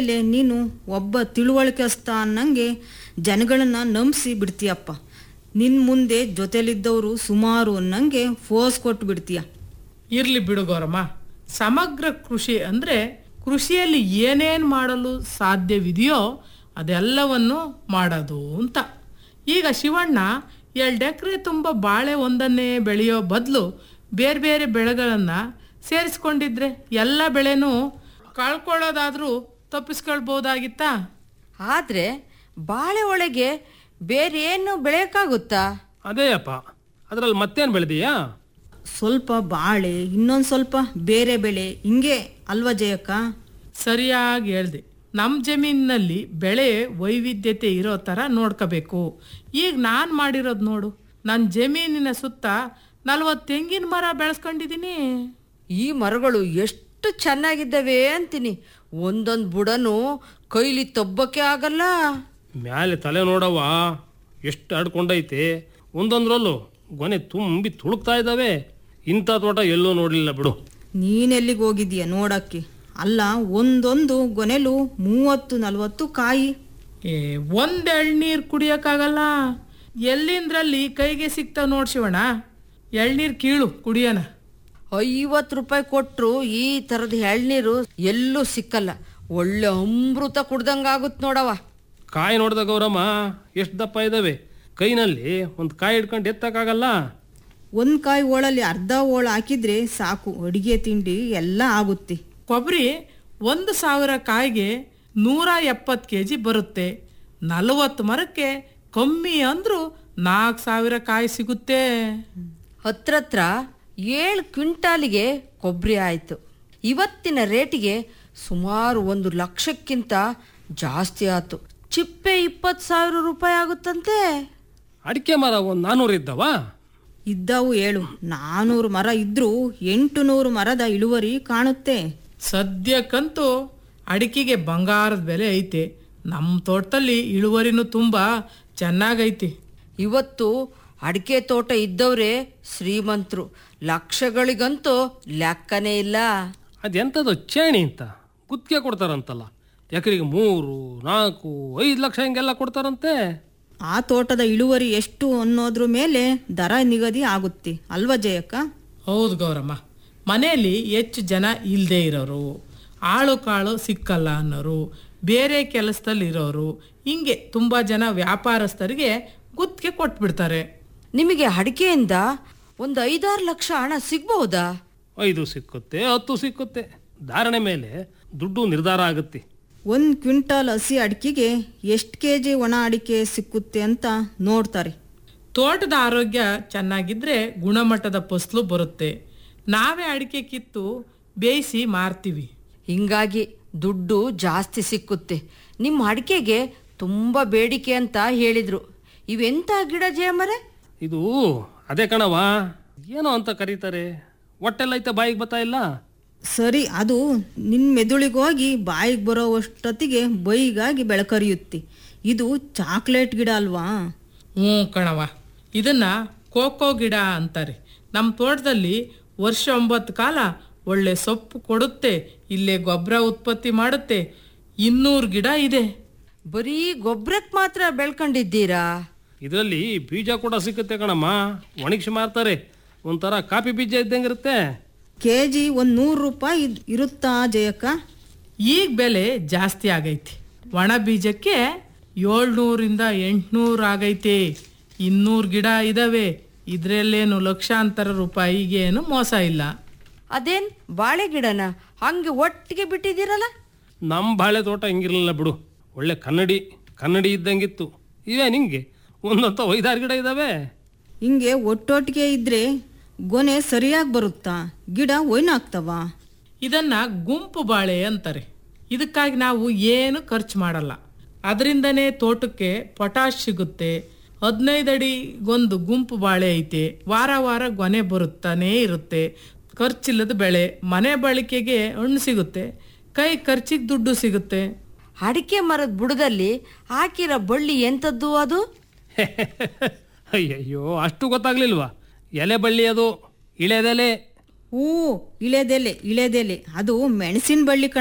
ಮೇಲೆ ನೀನು ಒಬ್ಬ ತಿಳುವಳಿಕೆಸ್ತ ಅನ್ನಂಗೆ ಜನಗಳನ್ನ ನಂಬಿಸಿ ಬಿಡ್ತೀಯಪ್ಪ ನಿನ್ ಮುಂದೆ ಜೊತೆಲಿದ್ದವರು ಸುಮಾರು ಅನ್ನಂಗೆ ಫೋರ್ಸ್ ಕೊಟ್ಟು ಬಿಡ್ತೀಯ ಇರ್ಲಿ ಬಿಡು ಗೌರಮ್ಮ ಸಮಗ್ರ ಕೃಷಿ ಅಂದ್ರೆ ಕೃಷಿಯಲ್ಲಿ ಏನೇನು ಮಾಡಲು ಸಾಧ್ಯವಿದೆಯೋ ಅದೆಲ್ಲವನ್ನು ಮಾಡೋದು ಅಂತ ಈಗ ಶಿವಣ್ಣ ಎರಡು ಎಕರೆ ತುಂಬ ಬಾಳೆ ಒಂದನ್ನೇ ಬೆಳೆಯೋ ಬದಲು ಬೇರೆ ಬೇರೆ ಬೆಳೆಗಳನ್ನು ಸೇರಿಸ್ಕೊಂಡಿದ್ರೆ ಎಲ್ಲ ಬೆಳೆನೂ ಕಳ್ಕೊಳ್ಳೋದಾದ್ರೂ ತಪ್ಪಿಸ್ಕೊಳ್ಬೋದಾಗಿತ್ತಾ ಆದ್ರೆ ಬಾಳೆ ಒಳಗೆ ಬೇರೆ ಏನು ಬೆಳೆಯಕ್ಕಾಗುತ್ತಾ ಅದೇ ಅಪ್ಪ ಅದ್ರಲ್ಲಿ ಮತ್ತೇನು ಬೆಳೆದೀಯಾ ಸ್ವಲ್ಪ ಬಾಳೆ ಇನ್ನೊಂದು ಸ್ವಲ್ಪ ಬೇರೆ ಬೆಳೆ ಹಿಂಗೆ ಅಲ್ವಾ ಜಯಕ್ಕ ಸರಿಯಾಗಿ ಹೇಳ್ದೆ ನಮ್ಮ ಜಮೀನಿನಲ್ಲಿ ಬೆಳೆ ವೈವಿಧ್ಯತೆ ಇರೋ ಥರ ನೋಡ್ಕೋಬೇಕು ಈಗ ನಾನು ಮಾಡಿರೋದು ನೋಡು ನನ್ನ ಜಮೀನಿನ ಸುತ್ತ ನಲ್ವತ್ತು ತೆಂಗಿನ ಮರ ಬೆಳೆಸ್ಕೊಂಡಿದ್ದೀನಿ ಈ ಮರಗಳು ಎಷ್ಟು ಚೆನ್ನಾಗಿದ್ದಾವೆ ಅಂತೀನಿ ಒಂದೊಂದು ಬುಡನು ಕೈಲಿ ತಬ್ಬಕ್ಕೆ ಆಗಲ್ಲ ಮ್ಯಾಲೆ ತಲೆ ನೋಡವ್ವ ಎಷ್ಟು ಆಡ್ಕೊಂಡೈತೆ ಒಂದೊಂದ್ರಲ್ಲೂ ಗೊನೆ ತುಂಬಿ ತುಳುಕ್ತಾ ಇದ್ದಾವೆ ಇಂಥ ತೋಟ ಎಲ್ಲೂ ನೋಡಲಿಲ್ಲ ಬಿಡು ನೀನೆಲ್ಲಿಗೆ ಹೋಗಿದೀಯ ನೋಡಕ್ಕೆ ಅಲ್ಲ ಒಂದೊಂದು ಗೊನೆಲು ಮೂವತ್ತು ನಲ್ವತ್ತು ಕಾಯಿ ಏ ಒಂದು ಎಳ್ನೀರು ಕುಡಿಯೋಕ್ಕಾಗಲ್ಲ ಎಲ್ಲಿಂದ್ರಲ್ಲಿ ಕೈಗೆ ಸಿಗ್ತಾವ ನೋಡ್ಸಿವಣ ಎಳ್ನೀರು ಕೀಳು ಕುಡಿಯೋಣ ಐವತ್ತು ರೂಪಾಯಿ ಕೊಟ್ಟರು ಈ ಥರದ ಎಳ್ನೀರು ಎಲ್ಲೂ ಸಿಕ್ಕಲ್ಲ ಒಳ್ಳೆ ಅಮೃತ ಕುಡ್ದಂಗಾಗುತ್ತೆ ನೋಡವ ಕಾಯಿ ನೋಡ್ದ ಗೌರಮ್ಮ ಎಷ್ಟು ದಪ್ಪ ಇದ್ದಾವೆ ಕೈನಲ್ಲಿ ಒಂದು ಕಾಯಿ ಹಿಡ್ಕೊಂಡು ಎತ್ತಕ್ಕಾಗಲ್ಲ ಒಂದು ಕಾಯಿ ಓಳಲ್ಲಿ ಅರ್ಧ ಓಳ ಹಾಕಿದ್ರೆ ಸಾಕು ಅಡಿಗೆ ತಿಂಡಿ ಎಲ್ಲ ಆಗುತ್ತೆ ಕೊಬ್ಬರಿ ಒಂದು ಸಾವಿರ ಕಾಯಿಗೆ ನೂರ ಎಪ್ಪತ್ತು ಕೆ ಜಿ ಬರುತ್ತೆ ನಲವತ್ತು ಮರಕ್ಕೆ ಕಮ್ಮಿ ಅಂದರೂ ನಾಲ್ಕು ಸಾವಿರ ಕಾಯಿ ಸಿಗುತ್ತೆ ಹತ್ರತ್ರ ಏಳು ಕ್ವಿಂಟಾಲಿಗೆ ಕೊಬ್ಬರಿ ಆಯಿತು ಇವತ್ತಿನ ರೇಟಿಗೆ ಸುಮಾರು ಒಂದು ಲಕ್ಷಕ್ಕಿಂತ ಜಾಸ್ತಿ ಆಯ್ತು ಚಿಪ್ಪೆ ಇಪ್ಪತ್ತು ಸಾವಿರ ರೂಪಾಯಿ ಆಗುತ್ತಂತೆ ಅಡಿಕೆ ಮರ ಒಂದು ನಾನ್ನೂರು ಇದ್ದವ ಇದ್ದವು ಏಳು ನಾನೂರು ಮರ ಇದ್ರೂ ಎಂಟು ನೂರು ಮರದ ಇಳುವರಿ ಕಾಣುತ್ತೆ ಸದ್ಯಕ್ಕಂತೂ ಅಡಿಕೆಗೆ ಬಂಗಾರದ ಬೆಲೆ ಐತೆ ನಮ್ಮ ತೋಟದಲ್ಲಿ ಇಳುವರಿನೂ ತುಂಬ ಚೆನ್ನಾಗೈತಿ ಇವತ್ತು ಅಡಿಕೆ ತೋಟ ಇದ್ದವರೇ ಶ್ರೀಮಂತರು ಲಕ್ಷಗಳಿಗಂತೂ ಲೆಕ್ಕನೇ ಇಲ್ಲ ಅದೆಂಥದ್ದು ಚೇಣಿ ಅಂತ ಗುತ್ತಿಗೆ ಕೊಡ್ತಾರಂತಲ್ಲ ಎಕರೆಗೆ ಮೂರು ನಾಲ್ಕು ಐದು ಲಕ್ಷ ಹಿಂಗೆಲ್ಲ ಕೊಡ್ತಾರಂತೆ ಆ ತೋಟದ ಇಳುವರಿ ಎಷ್ಟು ಅನ್ನೋದ್ರ ಮೇಲೆ ದರ ನಿಗದಿ ಆಗುತ್ತೆ ಅಲ್ವಾ ಜಯಕ್ಕ ಹೌದು ಗೌರಮ್ಮ ಮನೆಯಲ್ಲಿ ಹೆಚ್ಚು ಜನ ಇಲ್ಲದೆ ಇರೋರು ಆಳು ಕಾಳು ಸಿಕ್ಕಲ್ಲ ಅನ್ನೋರು ಬೇರೆ ಕೆಲಸದಲ್ಲಿ ಇರೋರು ಹಿಂಗೆ ತುಂಬ ಜನ ವ್ಯಾಪಾರಸ್ಥರಿಗೆ ಗುತ್ತಿಗೆ ಕೊಟ್ಬಿಡ್ತಾರೆ ನಿಮಗೆ ಅಡಿಕೆಯಿಂದ ಒಂದು ಐದಾರು ಲಕ್ಷ ಹಣ ಸಿಗ್ಬಹುದಾ ಐದು ಸಿಕ್ಕುತ್ತೆ ಹತ್ತು ಸಿಕ್ಕುತ್ತೆ ಧಾರಣೆ ಮೇಲೆ ದುಡ್ಡು ನಿರ್ಧಾರ ಆಗುತ್ತೆ ಒಂದು ಕ್ವಿಂಟಾಲ್ ಹಸಿ ಅಡಿಕೆಗೆ ಎಷ್ಟು ಕೆ ಜಿ ಒಣ ಅಡಿಕೆ ಸಿಕ್ಕುತ್ತೆ ಅಂತ ನೋಡ್ತಾರೆ ತೋಟದ ಆರೋಗ್ಯ ಚೆನ್ನಾಗಿದ್ರೆ ಗುಣಮಟ್ಟದ ಫಸಲು ಬರುತ್ತೆ ನಾವೇ ಅಡಿಕೆ ಕಿತ್ತು ಬೇಯಿಸಿ ಮಾರ್ತೀವಿ ಹಿಂಗಾಗಿ ದುಡ್ಡು ಜಾಸ್ತಿ ಸಿಕ್ಕುತ್ತೆ ನಿಮ್ಮ ಅಡಿಕೆಗೆ ತುಂಬ ಬೇಡಿಕೆ ಅಂತ ಹೇಳಿದ್ರು ಇವೆಂಥ ಗಿಡ ಜಯಮರೆ ಇದು ಅದೇ ಕಣವ ಏನೋ ಅಂತ ಕರೀತಾರೆ ಹೊಟ್ಟೆಲ್ಲ ಐತೆ ಬಾಯಿಗೆ ಬರ್ತಾ ಇಲ್ಲ ಸರಿ ಅದು ನಿನ್ನ ಮೆದುಳಿಗೋಗಿ ಬಾಯಿಗೆ ಬರೋವಷ್ಟೊತ್ತಿಗೆ ಬೈಗಾಗಿ ಬೆಳಕರಿಯುತ್ತೆ ಇದು ಚಾಕ್ಲೇಟ್ ಗಿಡ ಅಲ್ವಾ ಹ್ಞೂ ಕಣವ ಇದನ್ನ ಕೋಕೋ ಗಿಡ ಅಂತಾರೆ ನಮ್ಮ ತೋಟದಲ್ಲಿ ವರ್ಷ ಒಂಬತ್ತು ಕಾಲ ಒಳ್ಳೆ ಸೊಪ್ಪು ಕೊಡುತ್ತೆ ಇಲ್ಲೇ ಗೊಬ್ಬರ ಉತ್ಪತ್ತಿ ಮಾಡುತ್ತೆ ಇನ್ನೂರು ಗಿಡ ಇದೆ ಬರೀ ಗೊಬ್ಬರಕ್ಕೆ ಮಾತ್ರ ಬೆಳ್ಕೊಂಡಿದ್ದೀರಾ ಇದರಲ್ಲಿ ಬೀಜ ಕೂಡ ಸಿಕ್ಕುತ್ತೆ ಕಣಮ್ಮ ಒಣಗಿಸಿ ಮಾರ್ತಾರೆ ಒಂಥರ ಕಾಫಿ ಬೀಜ ಇದ್ದಂಗಿರುತ್ತೆ ಕೆ ಜಿ ಒಂದು ನೂರು ರೂಪಾಯಿ ಇದ್- ಇರುತ್ತಾ ಜಯಕ್ಕ ಈಗ ಬೆಲೆ ಜಾಸ್ತಿ ಆಗೈತಿ ಒಣ ಬೀಜಕ್ಕೆ ಏಳ್ನೂರಿಂದ ಎಂಟುನೂರು ಆಗೈತೆ ಇನ್ನೂರು ಗಿಡ ಇದಾವೆ ಇದರಲ್ಲೇನು ಲಕ್ಷಾಂತರ ರೂಪಾಯಿಗೇನು ಮೋಸ ಇಲ್ಲ ಅದೇನ್ ಬಾಳೆ ಗಿಡನ ಹಂಗೆ ಒಟ್ಟಿಗೆ ಬಿಟ್ಟಿದ್ದೀರಲ್ಲ ನಮ್ಮ ಬಾಳೆ ತೋಟ ಹಿಂಗಿರಲಿಲ್ಲ ಬಿಡು ಒಳ್ಳೆ ಕನ್ನಡಿ ಕನ್ನಡಿ ಇದ್ದಂಗಿತ್ತು ಇವೇ ನಿಂಗೆ ಒಂದಂತ ಐದಾರು ಗಿಡ ಇದ್ದಾವೆ ಹಿಂಗೆ ಒಟ್ಟೊಟ್ಟಿಗೆ ಇದ್ರೆ ಗೊನೆ ಸರಿಯಾಗಿ ಬರುತ್ತಾ ಗಿಡ ಒಯ್ನಾಗ್ತವ ಇದನ್ನ ಗುಂಪು ಬಾಳೆ ಅಂತಾರೆ ಇದಕ್ಕಾಗಿ ನಾವು ಏನು ಖರ್ಚು ಮಾಡಲ್ಲ ಅದರಿಂದನೇ ತೋಟಕ್ಕೆ ಪೊಟಾಶ್ ಸಿಗುತ್ತೆ ಹದಿನೈದು ಅಡಿಗೊಂದು ಗುಂಪು ಬಾಳೆ ಐತೆ ವಾರ ವಾರ ಗೊನೆ ಬರುತ್ತಾನೇ ಇರುತ್ತೆ ಖರ್ಚಿಲ್ಲದ ಬೆಳೆ ಮನೆ ಬಳಕೆಗೆ ಹಣ್ಣು ಸಿಗುತ್ತೆ ಕೈ ಖರ್ಚಿಗೆ ದುಡ್ಡು ಸಿಗುತ್ತೆ ಅಡಿಕೆ ಮರದ ಬುಡದಲ್ಲಿ ಹಾಕಿರೋ ಬಳ್ಳಿ ಎಂಥದ್ದು ಅದು ಅಯ್ಯಯ್ಯೋ ಅಷ್ಟು ಗೊತ್ತಾಗ್ಲಿಲ್ವಾ ಎಲೆ ಬಳ್ಳಿ ಅದು ಇಳೆದೆಲೆ ಹೂ ಇಳೆದೆಲೆ ಇಳೆದೆಲೆ ಅದು ಮೆಣಸಿನ ಬಳ್ಳಿ